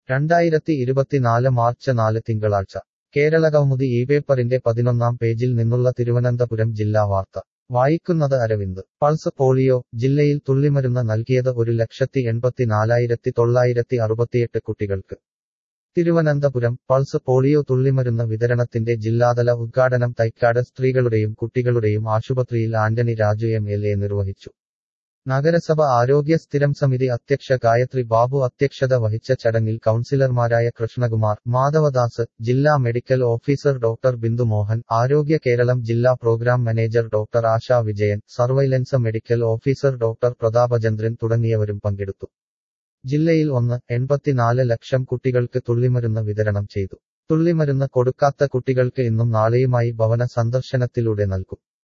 രണ്ടായിരത്തി ഇരുപത്തിനാല് മാർച്ച് നാല് തിങ്കളാഴ്ച കേരളകൗമുദി ഈ പേപ്പറിന്റെ പതിനൊന്നാം പേജിൽ നിന്നുള്ള തിരുവനന്തപുരം ജില്ലാ വാർത്ത വായിക്കുന്നത് അരവിന്ദ് പൾസ് പോളിയോ ജില്ലയിൽ തുള്ളിമരുന്ന് നൽകിയത് ഒരു ലക്ഷത്തി എൺപത്തിനാലായിരത്തി തൊള്ളായിരത്തി അറുപത്തിയെട്ട് കുട്ടികൾക്ക് തിരുവനന്തപുരം പൾസ് പോളിയോ തുള്ളിമരുന്ന് വിതരണത്തിന്റെ ജില്ലാതല ഉദ്ഘാടനം തൈക്കാട് സ്ത്രീകളുടെയും കുട്ടികളുടെയും ആശുപത്രിയിൽ Antony Raju M L A നിർവഹിച്ചു നഗരസഭ ആരോഗ്യ സ്ഥിരം സമിതി അധ്യക്ഷ ഗായത്രി ബാബു അധ്യക്ഷത വഹിച്ച ചടങ്ങിൽ കൌൺസിലർമാരായ കൃഷ്ണകുമാർ മാധവദാസ് ജില്ലാ medical officer doctor Bindu Mohan Arogya Keralam ജില്ലാ programme manager doctor Asha Vijayan surveillance medical officer doctor Prathapachandran തുടങ്ങിയവരും പങ്കെടുത്തു ജില്ലയിൽ ഒന്ന് എൺപത്തിനാല് ലക്ഷം കുട്ടികൾക്ക് തുള്ളിമരുന്ന് വിതരണം ചെയ്തു തുള്ളിമരുന്ന് കൊടുക്കാത്ത കുട്ടികൾക്ക് ഇന്നും നാളെയുമായി ഭവന സന്ദർശനത്തിലൂടെ നൽകും